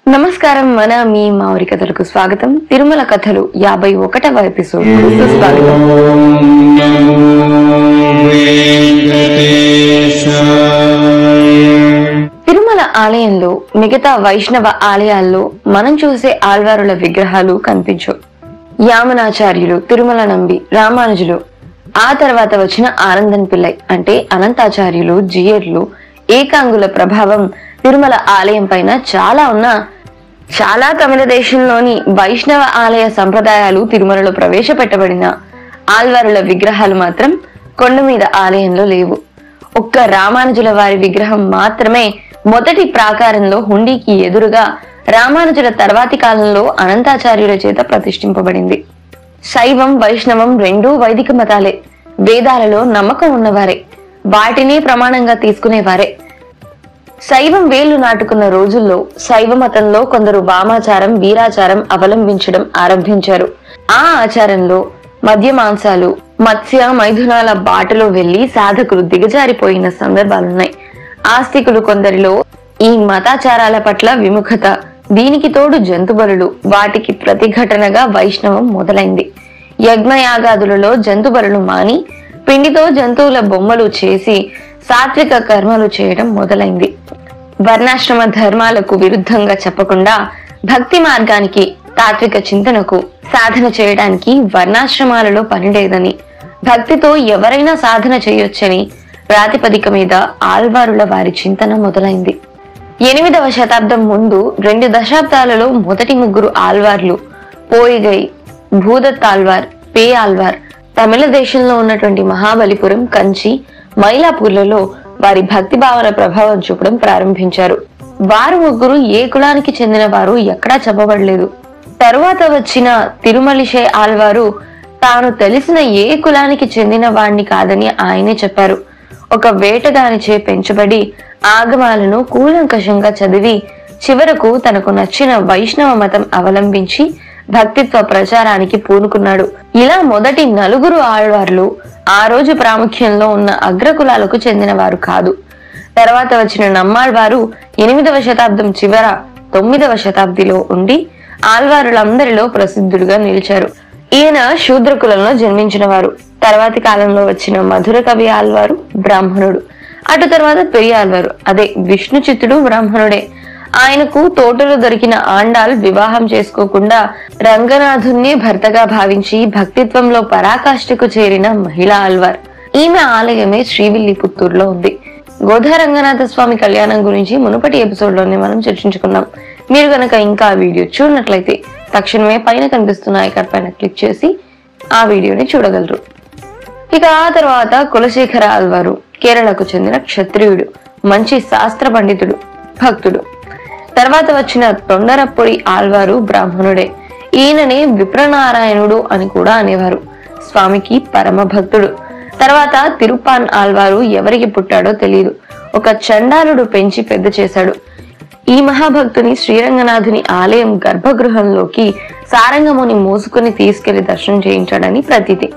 నమస్కారం మన మీ మామిడి కథలకు స్వాగతం తిరుమల కథలు యాభై ఒకటవ ఎపిసోడ్ సుస్వాగతం తిరుమల ఆలయంలో మిగతా వైష్ణవ ఆలయాల్లో మనం చూసే ఆల్వారుల విగ్రహాలు కనిపించవు యామనాచార్యులు తిరుమల నంబి రామానుజులు ఆ తర్వాత వచ్చిన ఆనందన్ పిల్లై అంటే అనంతాచార్యులు జియర్లు ఏకాంగుల ప్రభావం తిరుమల ఆలయం పైన చాలా ఉన్నా చాలా తమిళ దేశంలోని వైష్ణవ ఆలయ సంప్రదాయాలు తిరుమలలో ప్రవేశపెట్టబడిన ఆల్వారుల విగ్రహాలు మాత్రం కొండ మీద ఆలయంలో లేవు ఒక్క రామానుజుల వారి విగ్రహం మాత్రమే మొదటి ప్రాకారంలో హుండీకి ఎదురుగా రామానుజుల తర్వాతి కాలంలో అనంతాచార్యుల చేత ప్రతిష్ఠింపబడింది శైవం వైష్ణవం రెండూ వైదిక మతాలే వేదాలలో నమ్మకం ఉన్నవారే వాటిని ప్రమాణంగా తీసుకునేవారే శైవం వేళ్లు నాటుకున్న రోజుల్లో శైవ మతంలో కొందరు వామాచారం వీరాచారం అవలంబించడం ఆరంభించారు ఆ ఆచారంలో మద్య మాంసాలు మత్స్య మైథునాల బాటలో వెళ్లి సాధకులు దిగజారిపోయిన సందర్భాలున్నాయి ఆస్తికులు కొందరిలో ఈ మతాచారాల పట్ల విముఖత దీనికి తోడు జంతుబలులు వాటికి ప్రతిఘటనగా వైష్ణవం మొదలైంది యజ్ఞయాగాదులలో జంతుబలులు మాని పిండితో జంతువుల బొమ్మలు చేసి సాత్విక కర్మలు చేయడం మొదలైంది వర్ణాశ్రమ ధర్మాలకు విరుద్ధంగా చెప్పకుండా భక్తి మార్గానికి తాత్విక చింతనకు సాధన చేయడానికి వర్ణాశ్రమాలలో పని లేదని భక్తితో ఎవరైనా సాధన చేయొచ్చని ప్రాతిపదిక మీద ఆల్వారుల వారి చింతన మొదలైంది ఎనిమిదవ శతాబ్దం ముందు రెండు దశాబ్దాలలో మొదటి ముగ్గురు ఆల్వార్లు పోయిగై భూదత్ ఆల్వార్ పే ఆల్వార్ తమిళ దేశంలో ఉన్నటువంటి మహాబలిపురం కంచి మైలాపూర్లలో వారి భక్తి భావన ప్రభావం చూపడం ప్రారంభించారు వారు ముగ్గురు ఏ కులానికి చెందిన వారు ఎక్కడా చెప్పబడలేదు తరువాత వచ్చిన తిరుమలిషే ఆల్వారు తాను తెలిసిన ఏ కులానికి చెందిన వాణ్ణి కాదని ఆయనే చెప్పారు ఒక వేటగానిచే పెంచబడి ఆగమాలను కూలంకషంగా చదివి చివరకు తనకు నచ్చిన వైష్ణవ మతం అవలంబించి భక్తిత్వ ప్రచారానికి పూనుకున్నాడు ఇలా మొదటి నలుగురు ఆళ్వార్లు ఆ రోజు ప్రాముఖ్యంలో ఉన్న అగ్రకులాలకు చెందిన వారు కాదు తర్వాత వచ్చిన నమ్మాళ్వారు ఎనిమిదవ శతాబ్దం చివర తొమ్మిదవ శతాబ్దిలో ఉండి ఆల్వారులందరిలో ప్రసిద్ధుడుగా నిలిచారు ఈయన శూద్ర కులంలో జన్మించిన వారు తర్వాతి కాలంలో వచ్చిన మధుర కవి ఆల్వారు బ్రాహ్మణుడు అటు తర్వాత పెరియ ఆల్వారు అదే విష్ణు చిత్తుడు బ్రాహ్మణుడే ఆయనకు తోటలో దొరికిన ఆండాల్ వివాహం చేసుకోకుండా రంగనాథుణ్ణి భర్తగా భావించి భక్తిత్వంలో పరాకాష్ఠకు చేరిన మహిళా ఆల్వార్ ఈమె ఆలయమే శ్రీవిల్లిపుత్తూరులో ఉంది గోధా రంగనాథ స్వామి కళ్యాణం గురించి మునుపటి ఎపిసోడ్ లోనే మనం చర్చించుకున్నాం మీరు గనక ఇంకా ఆ వీడియో చూడనట్లయితే తక్షణమే పైన కనిపిస్తున్న ఐకాన్ పైన క్లిక్ చేసి ఆ వీడియోని చూడగలరు ఇక ఆ తర్వాత కులశేఖర ఆల్వారు కేరళకు చెందిన క్షత్రియుడు మంచి శాస్త్ర పండితుడు భక్తుడు తర్వాత వచ్చిన తొండరప్పొడి ఆల్వారు బ్రాహ్మణుడే ఈయననే విప్రనారాయణుడు అని కూడా అనేవారు స్వామికి పరమ భక్తుడు తర్వాత తిరుపాన్ ఆల్వారు ఎవరికి పుట్టాడో తెలియదు ఒక చండాలుడు పెంచి పెద్ద చేశాడు ఈ మహాభక్తుని శ్రీరంగనాథుని ఆలయం గర్భగృహంలోకి సారంగముని మోసుకుని తీసుకెళ్లి దర్శనం చేయించాడని ప్రతీతి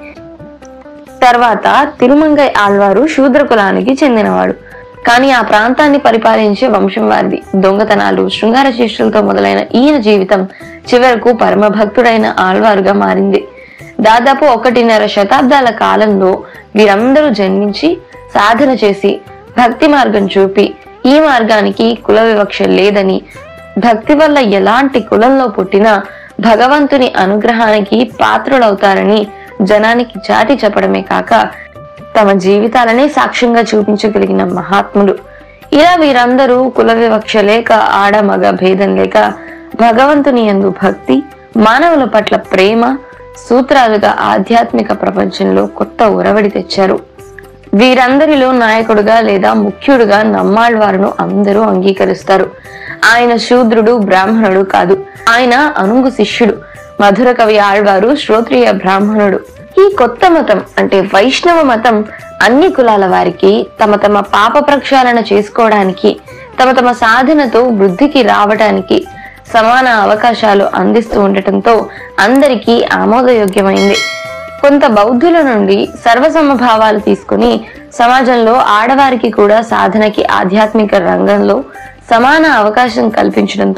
తర్వాత తిరుమంగై ఆల్వారు శూద్ర కులానికి చెందినవాడు కానీ ఆ ప్రాంతాన్ని పరిపాలించే వంశం వారిది దొంగతనాలు శృంగార చేష్టలతో మొదలైన ఈయన జీవితం చివరకు పరమ భక్తుడైన ఆల్వారుగా మారింది దాదాపు ఒకటిన్నర శతాబ్దాల కాలంలో వీరందరూ జన్మించి సాధన చేసి భక్తి మార్గం చూపి ఈ మార్గానికి కుల వివక్ష లేదని భక్తి వల్ల ఎలాంటి కులంలో పుట్టినా భగవంతుని అనుగ్రహానికి పాత్రులవుతారని జనానికి చాటి చెప్పడమే కాక తమ జీవితాలనే సాక్ష్యంగా చూపించగలిగిన మహాత్ములు ఇలా వీరందరూ కుల వివక్ష లేక ఆడ మగ భేదం లేక భగవంతుని యందు భక్తి మానవుల పట్ల ప్రేమ సూత్రాలుగా ఆధ్యాత్మిక ప్రపంచంలో కొత్త ఉరవడి తెచ్చారు వీరందరిలో నాయకుడుగా లేదా ముఖ్యుడుగా నమ్మాళ్వారును అందరూ అంగీకరిస్తారు ఆయన శూద్రుడు బ్రాహ్మణుడు కాదు ఆయన అనుంగు శిష్యుడు మధుర కవి ఆళ్వారు శ్రోత్రియ బ్రాహ్మణుడు ఈ కొత్త మతం అంటే వైష్ణవ మతం అన్ని కులాల వారికి తమ తమ పాప ప్రక్షాళన చేసుకోవడానికి తమ తమ సాధనతో వృద్ధికి రావడానికి సమాన అవకాశాలు అందిస్తూ ఉండటంతో అందరికీ ఆమోదయోగ్యమైంది కొంత బౌద్ధుల నుండి సర్వసమభావాలు తీసుకుని సమాజంలో ఆడవారికి కూడా సాధనకి ఆధ్యాత్మిక రంగంలో సమాన అవకాశం కల్పించడంతో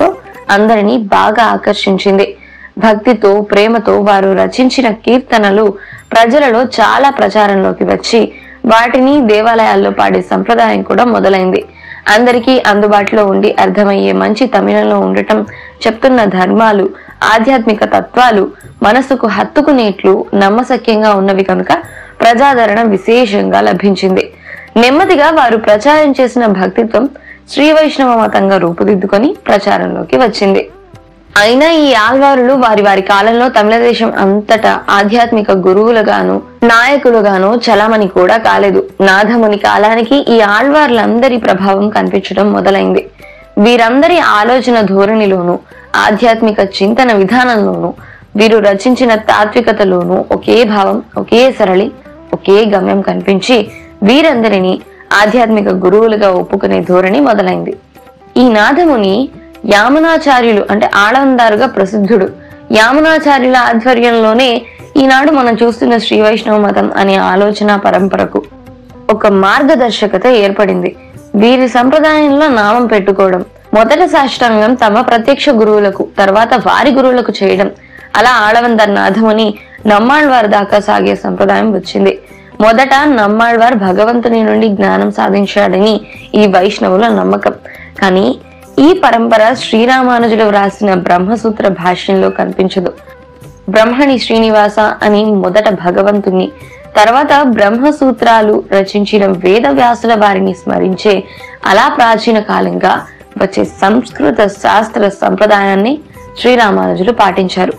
అందరినీ బాగా ఆకర్షించింది భక్తితో ప్రేమతో వారు రచించిన కీర్తనలు ప్రజలలో చాలా ప్రచారంలోకి వచ్చి వాటిని దేవాలయాల్లో పాడే సంప్రదాయం కూడా మొదలైంది అందరికీ అందుబాటులో ఉండి అర్థమయ్యే మంచి తమిళంలో ఉండటం చెప్తున్న ధర్మాలు ఆధ్యాత్మిక తత్వాలు మనసుకు హత్తుకునేట్లు నమ్మశక్యంగా ఉన్నవి కనుక ప్రజాదరణ విశేషంగా లభించింది నెమ్మదిగా వారు ప్రచారం చేసిన భక్తిత్వం శ్రీ వైష్ణవ మతంగా రూపుదిద్దుకొని ప్రచారంలోకి వచ్చింది అయినా ఈ ఆల్వారులు వారి వారి కాలంలో తమిళ దేశం అంతటా ఆధ్యాత్మిక గురువులుగాను నాయకులుగాను చలామణి కూడా కాలేదు నాథముని కాలానికి ఈ ఆళ్వార్లందరి ప్రభావం కనిపించడం మొదలైంది వీరందరి ఆలోచన ధోరణిలోను ఆధ్యాత్మిక చింతన విధానంలోను వీరు రచించిన తాత్వికతలోను ఒకే భావం ఒకే సరళి ఒకే గమ్యం కనిపించి వీరందరినీ ఆధ్యాత్మిక గురువులుగా ఒప్పుకునే ధోరణి మొదలైంది ఈ నాథముని యామనాచార్యులు అంటే ఆళవందారుగా ప్రసిద్ధుడు యామనాచార్యుల ఆధ్వర్యంలోనే ఈనాడు మనం చూస్తున్న శ్రీ వైష్ణవ మతం అనే ఆలోచన పరంపరకు ఒక మార్గదర్శకత ఏర్పడింది వీరి సంప్రదాయంలో నామం పెట్టుకోవడం మొదట సాష్టాంగం తమ ప్రత్యక్ష గురువులకు తర్వాత వారి గురువులకు చేయడం అలా ఆళవందర్ నాథముని నమ్మాళ్వారి దాకా సాగే సంప్రదాయం వచ్చింది మొదట నమ్మాళ్వార్ భగవంతుని నుండి జ్ఞానం సాధించాడని ఈ వైష్ణవుల నమ్మకం కానీ ఈ పరంపర శ్రీరామానుజులు వ్రాసిన బ్రహ్మసూత్ర భాష్యంలో కనిపించదు బ్రహ్మణి శ్రీనివాస అని మొదట భగవంతుణ్ణి తర్వాత బ్రహ్మసూత్రాలు రచించిన వేద వ్యాసుల వారిని స్మరించే అలా ప్రాచీన కాలంగా వచ్చే సంస్కృత శాస్త్ర సంప్రదాయాన్ని శ్రీరామానుజులు పాటించారు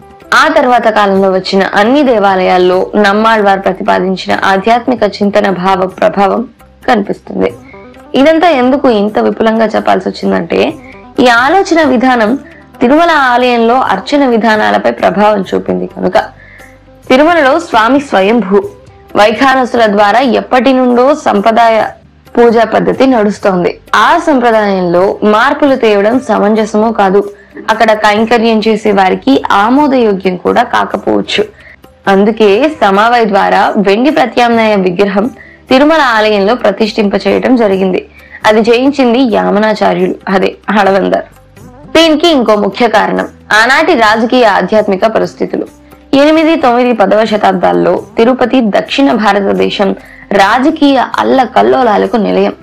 ఆ తర్వాత కాలంలో వచ్చిన అన్ని దేవాలయాల్లో నమ్మాళ్వార్ ప్రతిపాదించిన ఆధ్యాత్మిక చింతన భావ ప్రభావం కనిపిస్తుంది ఇదంతా ఎందుకు ఇంత విపులంగా చెప్పాల్సి వచ్చిందంటే ఈ ఆలోచన విధానం తిరుమల ఆలయంలో అర్చన విధానాలపై ప్రభావం చూపింది కనుక తిరుమలలో స్వామి స్వయంభూ వైఖానసుల ద్వారా ఎప్పటి నుండో సంప్రదాయ పూజా పద్ధతి నడుస్తోంది ఆ సంప్రదాయంలో మార్పులు తేవడం సమంజసమో కాదు అక్కడ కైంకర్యం చేసే వారికి ఆమోదయోగ్యం కూడా కాకపోవచ్చు అందుకే సమావై ద్వారా వెండి ప్రత్యామ్నాయ విగ్రహం తిరుమల ఆలయంలో ప్రతిష్ఠింప చేయడం జరిగింది అది చేయించింది యామనాచార్యులు అదే హళవందర్ దీనికి ఇంకో ముఖ్య కారణం ఆనాటి రాజకీయ ఆధ్యాత్మిక పరిస్థితులు ఎనిమిది తొమ్మిది పదవ శతాబ్దాల్లో తిరుపతి దక్షిణ భారతదేశం రాజకీయ అల్ల కల్లోలాలకు నిలయం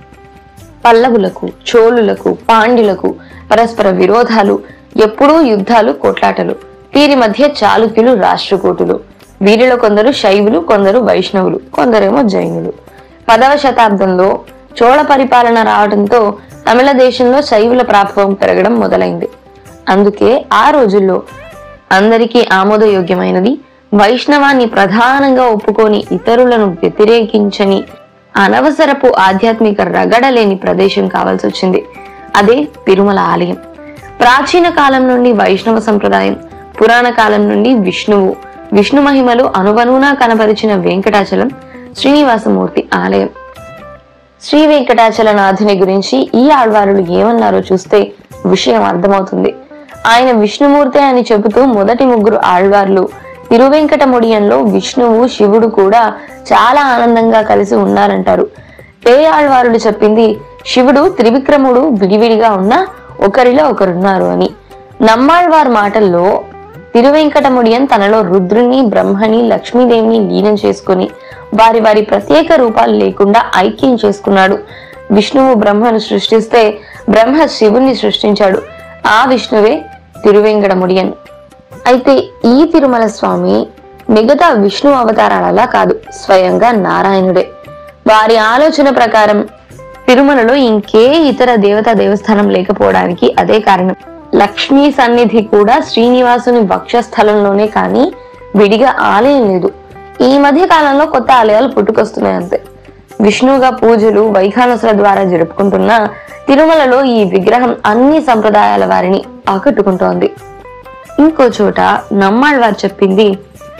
పల్లవులకు చోళులకు పాండ్యులకు పరస్పర విరోధాలు ఎప్పుడూ యుద్ధాలు కొట్లాటలు వీరి మధ్య చాళుక్యులు రాష్ట్రకూటులు వీరిలో కొందరు శైవులు కొందరు వైష్ణవులు కొందరేమో జైనులు పదవ శతాబ్దంలో చోళ పరిపాలన రావడంతో తమిళ దేశంలో శైవుల ప్రభావం పెరగడం మొదలైంది అందుకే ఆ రోజుల్లో అందరికీ ఆమోదయోగ్యమైనది వైష్ణవాన్ని ప్రధానంగా ఒప్పుకొని ఇతరులను వ్యతిరేకించని అనవసరపు ఆధ్యాత్మిక రగడలేని ప్రదేశం కావాల్సి వచ్చింది అదే తిరుమల ఆలయం ప్రాచీన కాలం నుండి వైష్ణవ సంప్రదాయం పురాణ కాలం నుండి విష్ణువు విష్ణు మహిమలు అనువనునా కనబరిచిన వెంకటాచలం శ్రీనివాసమూర్తి ఆలయం శ్రీ వెంకటాచలనాథుని గురించి ఈ ఆళ్వారులు ఏమన్నారో చూస్తే విషయం అర్థమవుతుంది ఆయన విష్ణుమూర్తి అని చెబుతూ మొదటి ముగ్గురు ఆళ్వార్లు తిరువెంకటముడియంలో విష్ణువు శివుడు కూడా చాలా ఆనందంగా కలిసి ఉన్నారంటారు ఏ ఆళ్వారులు చెప్పింది శివుడు త్రివిక్రముడు విడివిడిగా ఉన్నా ఒకరిలో ఒకరున్నారు అని నమ్మాళ్వార్ మాటల్లో తిరువెంకటముడియన్ తనలో రుద్రుని బ్రహ్మని లక్ష్మీదేవిని లీనం చేసుకుని వారి వారి ప్రత్యేక రూపాలు లేకుండా ఐక్యం చేసుకున్నాడు విష్ణువు బ్రహ్మను సృష్టిస్తే బ్రహ్మ శివుణ్ణి సృష్టించాడు ఆ విష్ణువే తిరువెంకటముడియన్ అయితే ఈ తిరుమల స్వామి మిగతా విష్ణు అవతారాలలా కాదు స్వయంగా నారాయణుడే వారి ఆలోచన ప్రకారం తిరుమలలో ఇంకే ఇతర దేవతా దేవస్థానం లేకపోవడానికి అదే కారణం లక్ష్మీ సన్నిధి కూడా శ్రీనివాసుని వక్షస్థలంలోనే కానీ విడిగా ఆలయం లేదు ఈ మధ్య కాలంలో కొత్త ఆలయాలు పుట్టుకొస్తున్నాయి అంతే విష్ణువుగా పూజలు వైఖానసుల ద్వారా జరుపుకుంటున్న తిరుమలలో ఈ విగ్రహం అన్ని సంప్రదాయాల వారిని ఆకట్టుకుంటోంది ఇంకో చోట నమ్మాళ్వారు చెప్పింది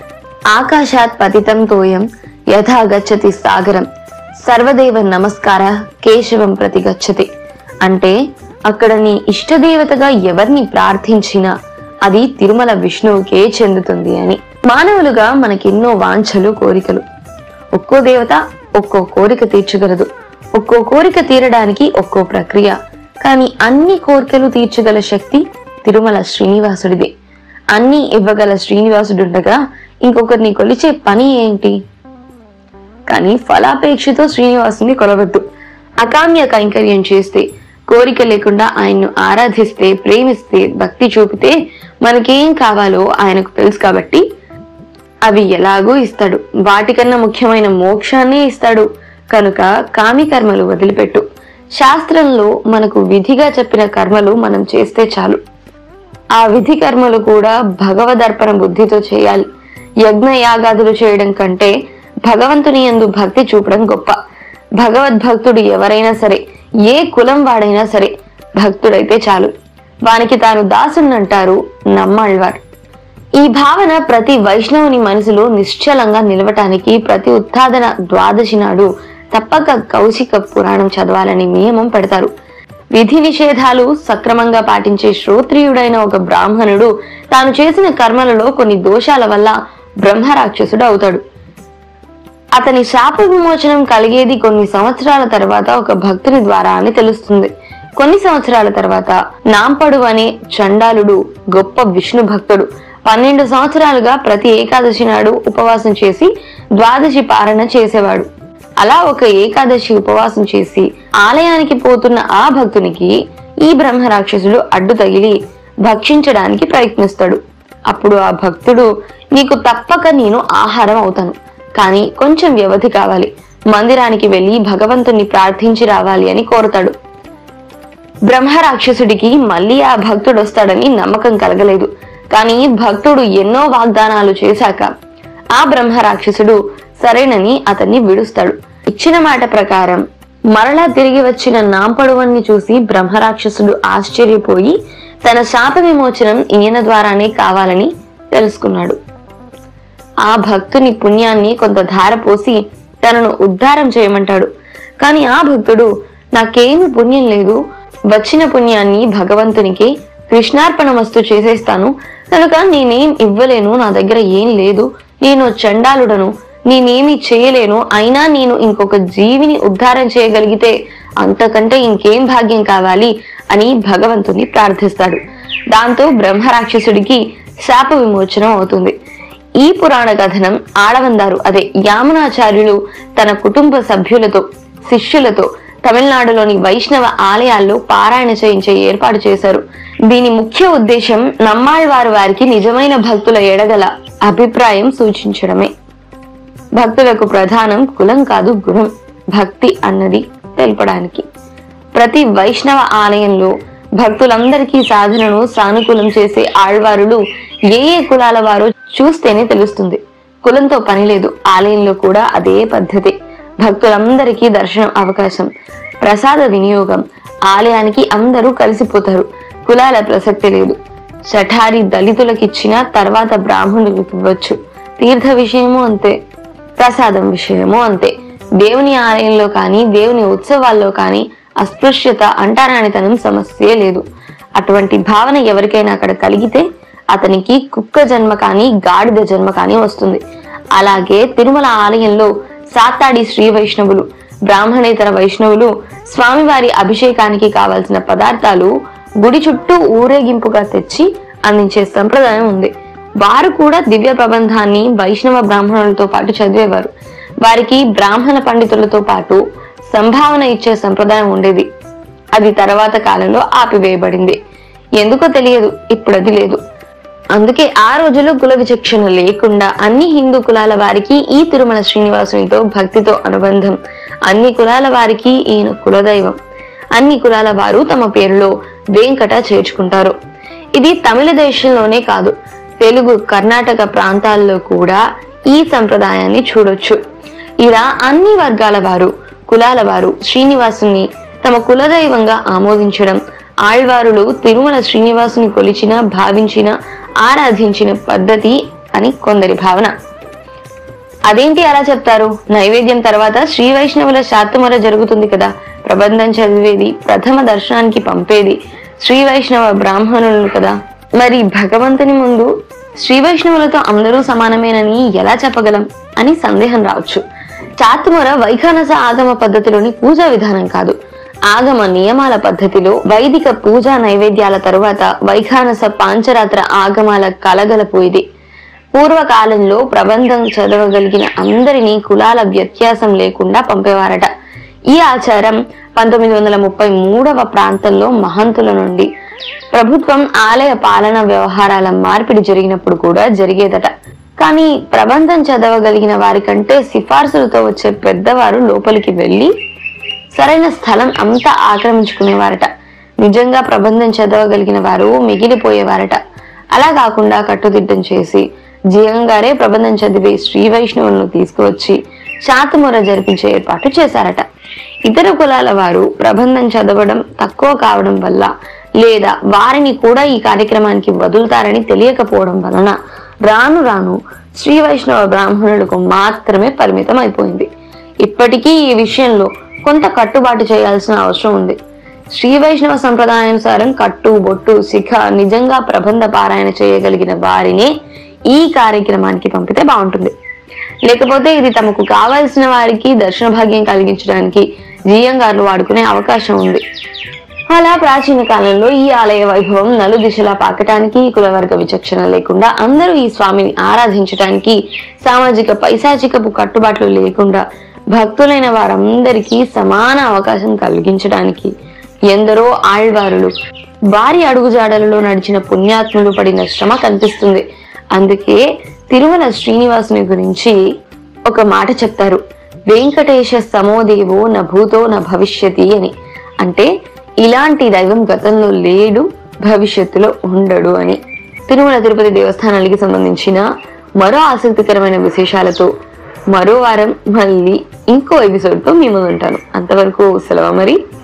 ఆకాశాత్ పతితం తోయం యథా గచ్చతి సాగరం సర్వదేవ నమస్కార కేశవం ప్రతి గచ్చతి అంటే అక్కడ నీ ఇష్టదేవతగా ఎవరిని ప్రార్థించినా అది తిరుమల విష్ణువుకే చెందుతుంది అని మానవులుగా మనకెన్నో వాంఛలు కోరికలు ఒక్కో దేవత ఒక్కో కోరిక తీర్చగలదు ఒక్కో కోరిక తీరడానికి ఒక్కో ప్రక్రియ కానీ అన్ని కోరికలు తీర్చగల శక్తి తిరుమల శ్రీనివాసుడిదే అన్ని ఇవ్వగల శ్రీనివాసుడుండగా ఇంకొకరిని కొలిచే పని ఏంటి కానీ ఫలాపేక్షతో శ్రీనివాసుని కొలవద్దు అకామ్య కైంకర్యం చేస్తే కోరిక లేకుండా ఆయన్ను ఆరాధిస్తే ప్రేమిస్తే భక్తి చూపితే మనకేం కావాలో ఆయనకు తెలుసు కాబట్టి అవి ఎలాగూ ఇస్తాడు వాటికన్నా ముఖ్యమైన మోక్షాన్నే ఇస్తాడు కనుక కామి కర్మలు వదిలిపెట్టు శాస్త్రంలో మనకు విధిగా చెప్పిన కర్మలు మనం చేస్తే చాలు ఆ విధి కర్మలు కూడా భగవదర్పణ బుద్ధితో చేయాలి యజ్ఞ యాగాదులు చేయడం కంటే భగవంతుని యందు భక్తి చూపడం గొప్ప భగవద్భక్తుడు ఎవరైనా సరే ఏ కులం వాడైనా సరే భక్తుడైతే చాలు వానికి తాను దాసునంటారు నమ్మాళ్వార్ ఈ భావన ప్రతి వైష్ణవుని మనసులో నిశ్చలంగా నిలవటానికి ప్రతి ఉత్థాదన ద్వాదశి నాడు తప్పక కౌశిక పురాణం చదవాలని నియమం పెడతారు విధి నిషేధాలు సక్రమంగా పాటించే శ్రోత్రియుడైన ఒక బ్రాహ్మణుడు తాను చేసిన కర్మలలో కొన్ని దోషాల వల్ల బ్రహ్మరాక్షసుడు అవుతాడు అతని శాప విమోచనం కలిగేది కొన్ని సంవత్సరాల తర్వాత ఒక భక్తుని ద్వారా అని తెలుస్తుంది కొన్ని సంవత్సరాల తర్వాత నాంపడు అనే చండాలుడు గొప్ప విష్ణు భక్తుడు పన్నెండు సంవత్సరాలుగా ప్రతి ఏకాదశి నాడు ఉపవాసం చేసి ద్వాదశి పారణ చేసేవాడు అలా ఒక ఏకాదశి ఉపవాసం చేసి ఆలయానికి పోతున్న ఆ భక్తునికి ఈ బ్రహ్మ రాక్షసుడు అడ్డు తగిలి భక్షించడానికి ప్రయత్నిస్తాడు అప్పుడు ఆ భక్తుడు నీకు తప్పక నేను ఆహారం అవుతాను కానీ కొంచెం వ్యవధి కావాలి మందిరానికి వెళ్లి భగవంతుని ప్రార్థించి రావాలి అని కోరతాడు బ్రహ్మ రాక్షసుడికి మళ్ళీ ఆ భక్తుడు వస్తాడని నమ్మకం కలగలేదు కానీ భక్తుడు ఎన్నో వాగ్దానాలు చేశాక ఆ బ్రహ్మ రాక్షసుడు సరేనని అతన్ని విడుస్తాడు ఇచ్చిన మాట ప్రకారం మరలా తిరిగి వచ్చిన నాంపడువన్ని చూసి బ్రహ్మరాక్షసుడు ఆశ్చర్యపోయి తన శాప విమోచనం ఈయన ద్వారానే కావాలని తెలుసుకున్నాడు ఆ భక్తుని పుణ్యాన్ని కొంత ధార పోసి తనను ఉద్ధారం చేయమంటాడు కానీ ఆ భక్తుడు నాకేమి పుణ్యం లేదు వచ్చిన పుణ్యాన్ని భగవంతునికి కృష్ణార్పణ వస్తు చేసేస్తాను కనుక నేనేం ఇవ్వలేను నా దగ్గర ఏం లేదు నేను చండాలుడను నేనేమి చేయలేను అయినా నేను ఇంకొక జీవిని ఉద్ధారం చేయగలిగితే అంతకంటే ఇంకేం భాగ్యం కావాలి అని భగవంతుని ప్రార్థిస్తాడు దాంతో బ్రహ్మరాక్షసుడికి శాప విమోచనం అవుతుంది ఈ పురాణ కథనం ఆడవందారు అదే యామునాచార్యులు తన కుటుంబ సభ్యులతో శిష్యులతో తమిళనాడులోని వైష్ణవ ఆలయాల్లో పారాయణ చేయించే ఏర్పాటు చేశారు దీని ముఖ్య ఉద్దేశం నమ్మాళ్వారు వారికి నిజమైన భక్తుల ఎడగల అభిప్రాయం సూచించడమే భక్తులకు ప్రధానం కులం కాదు గుణం భక్తి అన్నది తెలపడానికి ప్రతి వైష్ణవ ఆలయంలో భక్తులందరికీ సాధనను సానుకూలం చేసే ఆళ్వారులు ఏ ఏ కులాల వారో చూస్తేనే తెలుస్తుంది కులంతో పని లేదు ఆలయంలో కూడా అదే పద్ధతి భక్తులందరికీ దర్శనం అవకాశం ప్రసాద వినియోగం ఆలయానికి అందరూ కలిసిపోతారు కులాల ప్రసక్తి లేదు శఠారి దళితులకిచ్చిన తర్వాత బ్రాహ్మణులకు ఇవ్వచ్చు తీర్థ విషయము అంతే ప్రసాదం విషయము అంతే దేవుని ఆలయంలో కానీ దేవుని ఉత్సవాల్లో కానీ అస్పృశ్యత అంటరానితనం సమస్యే లేదు అటువంటి భావన ఎవరికైనా అక్కడ కలిగితే అతనికి కుక్క జన్మ కానీ గాడిద జన్మ కానీ వస్తుంది అలాగే తిరుమల ఆలయంలో సాతాడి శ్రీ వైష్ణవులు బ్రాహ్మణేతర వైష్ణవులు స్వామివారి అభిషేకానికి కావలసిన పదార్థాలు గుడి చుట్టూ ఊరేగింపుగా తెచ్చి అందించే సంప్రదాయం ఉంది వారు కూడా దివ్య ప్రబంధాన్ని వైష్ణవ బ్రాహ్మణులతో పాటు చదివేవారు వారికి బ్రాహ్మణ పండితులతో పాటు సంభావన ఇచ్చే సంప్రదాయం ఉండేది అది తర్వాత కాలంలో ఆపివేయబడింది ఎందుకో తెలియదు ఇప్పుడు అది లేదు అందుకే ఆ రోజుల్లో కుల విచక్షణ లేకుండా అన్ని హిందూ కులాల వారికి ఈ తిరుమల శ్రీనివాసునితో భక్తితో అనుబంధం అన్ని కులాల వారికి ఈయన కులదైవం అన్ని కులాల వారు తమ పేరులో వెంకట చేర్చుకుంటారు ఇది తమిళ దేశంలోనే కాదు తెలుగు కర్ణాటక ప్రాంతాల్లో కూడా ఈ సంప్రదాయాన్ని చూడొచ్చు ఇలా అన్ని వర్గాల వారు కులాల వారు శ్రీనివాసుని తమ కులదైవంగా ఆమోదించడం ఆళ్వారులు తిరుమల శ్రీనివాసుని కొలిచిన భావించిన ఆరాధించిన పద్ధతి అని కొందరి భావన అదేంటి అలా చెప్తారు నైవేద్యం తర్వాత శ్రీ వైష్ణవుల శాతముర జరుగుతుంది కదా ప్రబంధం చదివేది ప్రథమ దర్శనానికి పంపేది శ్రీ వైష్ణవ బ్రాహ్మణులు కదా మరి భగవంతుని ముందు శ్రీ వైష్ణవులతో అందరూ సమానమేనని ఎలా చెప్పగలం అని సందేహం రావచ్చు చాతుమర వైఖానస ఆగమ పద్ధతిలోని పూజా విధానం కాదు ఆగమ నియమాల పద్ధతిలో వైదిక పూజా నైవేద్యాల తరువాత వైఖానస పాంచరాత్ర ఆగమాల కలగలపు ఇది పూర్వకాలంలో ప్రబంధం చదవగలిగిన అందరినీ కులాల వ్యత్యాసం లేకుండా పంపేవారట ఈ ఆచారం పంతొమ్మిది వందల ముప్పై మూడవ ప్రాంతంలో మహంతుల నుండి ప్రభుత్వం ఆలయ పాలన వ్యవహారాల మార్పిడి జరిగినప్పుడు కూడా జరిగేదట కానీ ప్రబంధం చదవగలిగిన వారికంటే సిఫార్సులతో వచ్చే పెద్దవారు లోపలికి వెళ్ళి సరైన స్థలం అంతా ఆక్రమించుకునేవారట నిజంగా ప్రబంధం చదవగలిగిన వారు మిగిలిపోయేవారట అలా కాకుండా కట్టుదిట్టం చేసి జీవంగారే ప్రబంధం చదివే శ్రీ వైష్ణవులను తీసుకువచ్చి శాతముర జరిపించే ఏర్పాటు చేశారట ఇతర కులాల వారు ప్రబంధం చదవడం తక్కువ కావడం వల్ల లేదా వారిని కూడా ఈ కార్యక్రమానికి వదులుతారని తెలియకపోవడం వలన రాను రాను శ్రీ వైష్ణవ బ్రాహ్మణులకు మాత్రమే పరిమితం అయిపోయింది ఇప్పటికీ ఈ విషయంలో కొంత కట్టుబాటు చేయాల్సిన అవసరం ఉంది శ్రీ వైష్ణవ సంప్రదాయానుసారం కట్టు బొట్టు శిఖ నిజంగా ప్రబంధ పారాయణ చేయగలిగిన వారినే ఈ కార్యక్రమానికి పంపితే బాగుంటుంది లేకపోతే ఇది తమకు కావాల్సిన వారికి దర్శన భాగ్యం కలిగించడానికి జీయంగార్లు వాడుకునే అవకాశం ఉంది అలా ప్రాచీన కాలంలో ఈ ఆలయ వైభవం నలు దిశలా పాకటానికి కులవర్గ విచక్షణ లేకుండా అందరూ ఈ స్వామిని ఆరాధించటానికి సామాజిక పైశాచికపు కట్టుబాట్లు లేకుండా భక్తులైన వారందరికీ సమాన అవకాశం కలిగించడానికి ఎందరో ఆళ్వారులు వారి అడుగుజాడలలో నడిచిన పుణ్యాత్ములు పడిన శ్రమ కనిపిస్తుంది అందుకే తిరుమల శ్రీనివాసుని గురించి ఒక మాట చెప్తారు వెంకటేశ సమోదేవో న భూతో న భవిష్యతి అని అంటే ఇలాంటి దైవం గతంలో లేడు భవిష్యత్తులో ఉండడు అని తిరుమల తిరుపతి దేవస్థానానికి సంబంధించిన మరో ఆసక్తికరమైన విశేషాలతో మరో వారం మళ్ళీ ఇంకో ఎపిసోడ్తో మీ ముందు ఉంటాను అంతవరకు సెలవు మరి